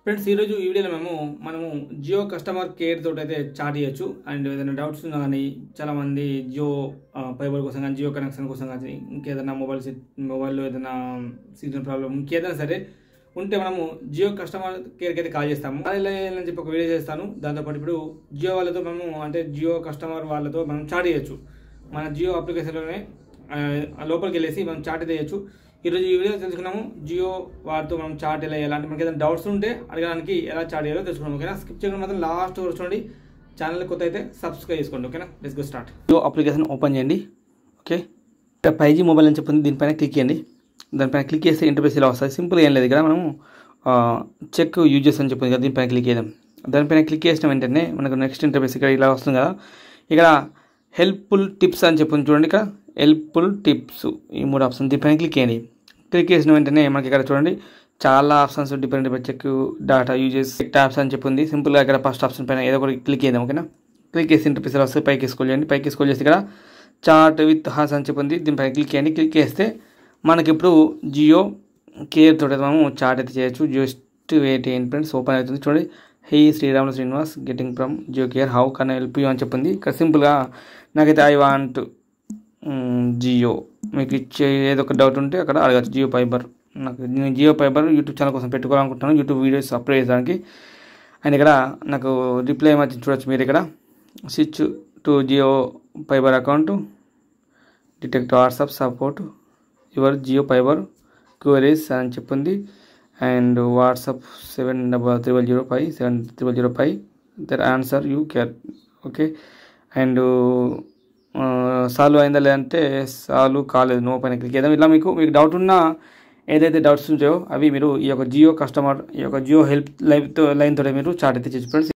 friends ఈరోజు ఈ వీడియోలో మేము మనము జియో కస్టమర్ కేర్ తోటి అయితే చాట్ చేయొచ్చు అండ్ ఏదైనా డౌట్స్ ఉన్నా కానీ చాలామంది జియో ఫైబర్ కోసం కానీ జియో కనెక్షన్ కోసం కానీ ఇంకేదైనా మొబైల్ మొబైల్లో ఏదైనా సిగ్నల్ ప్రాబ్లం ఇంకేదైనా సరే ఉంటే మనము జియో కస్టమర్ కేర్కి అయితే కాల్ చేస్తాము కాల్ అని చెప్పి ఒక వీడియో చేస్తాను దాంతోపాటు ఇప్పుడు జియో వాళ్ళతో మనము అంటే జియో కస్టమర్ వాళ్ళతో మనం చాట్ చేయొచ్చు మన జియో అప్లికేషన్లోనే ఆ, లోపలికి వెళ్ళేసి మనం చాట్ అయితే చేయొచ్చు ఈరోజు ఈ వీడియో తెలుసుకున్నాము జియో వారితో మనం చాట్ ఎలా చేయాలి అంటే మనకి ఏదైనా డౌట్స్ ఉంటే అడగడానికి ఎలా చాట్ చేయాలో తెలుసుకున్నాం ఓకేనా స్కిప్ చేయడం మాత్రం లాస్ట్ వరకు చూడండి ఛానల్ కొత్త అయితే సబ్స్క్రైబ్ చేసుకోండి ఓకేనా let's go start Jio application open చేయండి ఓకే ఇక్కడ ఫైవ్ జీ మొబైల్ అని చెప్పింది దీనిపైన క్లిక్ చేయండి దానిపైన క్లిక్ చేస్తే ఇంటర్ఫేస్ ఇలా వస్తుంది సింపుల్గా ఏం లేదు ఇక్కడ మనము చెక్ యూజెస్ అని చెప్పింది కదా దీనిపైన క్లిక్ చేద్దాం దానిపైన క్లిక్ చేసిన వెంటనే మనకు నెక్స్ట్ ఇంటర్ఫేస్ ఇక్కడ ఇలా వస్తుంది కదా ఇక్కడ హెల్ప్ఫుల్ టిప్స్ అని చెప్పింది చూడండి ఇక్కడ హెల్ప్ఫుల్ టిప్స్ ఈ మూడు ఆప్షన్ దీనిపైన క్లిక్ చేయండి క్లిక్ చేసిన వెంటనే మనకి ఇక్కడ చూడండి చాలా options different different check data uses tabs అని చెప్పింది సింపుల్గా ఇక్కడ ఫస్ట్ ఆప్షన్ పైన ఏదో ఒకటి క్లిక్ చేద్దాం ఓకేనా క్లిక్ చేసి ఇంటర్ఫేస్ ఇలా వస్తే పైకి స్కోల్ చేయండి పైకి స్కోల్ చేస్తే ఇక్కడ చార్ట్ విత్ హాస్ అని చెప్పింది దీనిపైన క్లిక్ చేయండి క్లిక్ చేస్తే మనకి ఇప్పుడు జియో కేర్ తోటి అయితే మనము చాట్ అయితే చేయొచ్చు జస్ట్ వెయిట్ ఏంటి ఫ్రెండ్స్ ఓపెన్ అవుతుంది చూడండి hi Sriramulu Srinivas getting from Jio care how can help you అని చెప్పింది ఇక్కడ సింపుల్గా నాకైతే ఐ వాంట్ జియో మీకు ఇచ్చే ఏదో ఒక డౌట్ ఉంటే అక్కడ అడగచ్చు జియో ఫైబర్ నాకు నేను జియో ఫైబర్ యూట్యూబ్ ఛానల్ కోసం పెట్టుకోవాలనుకుంటున్నాను యూట్యూబ్ వీడియోస్ అప్లోడ్ చేయడానికి అండ్ ఇక్కడ నాకు రిప్లై ఏమొచ్చింది చూడొచ్చు మీరు ఇక్కడ switch to Jio fibre account detect WhatsApp support your Jio fibre queries అని చెప్పింది and WhatsApp seven double triple zero five seven triple zero five there answer you care okay and solve అయిందా లేదంటే సాల్వ్ కాలేదు నో పైన క్లిక్ చేద్దాం ఇలా మీకు మీకు డౌట్ ఉన్నా ఏదైతే డౌట్స్ ఉంటాయో అవి మీరు ఈ యొక్క జియో కస్టమర్ ఈ యొక్క జియో హెల్ప్ లైన్ లైన్ తోటి మీరు చాట్ అయితే చేసి ఫ్రెండ్స్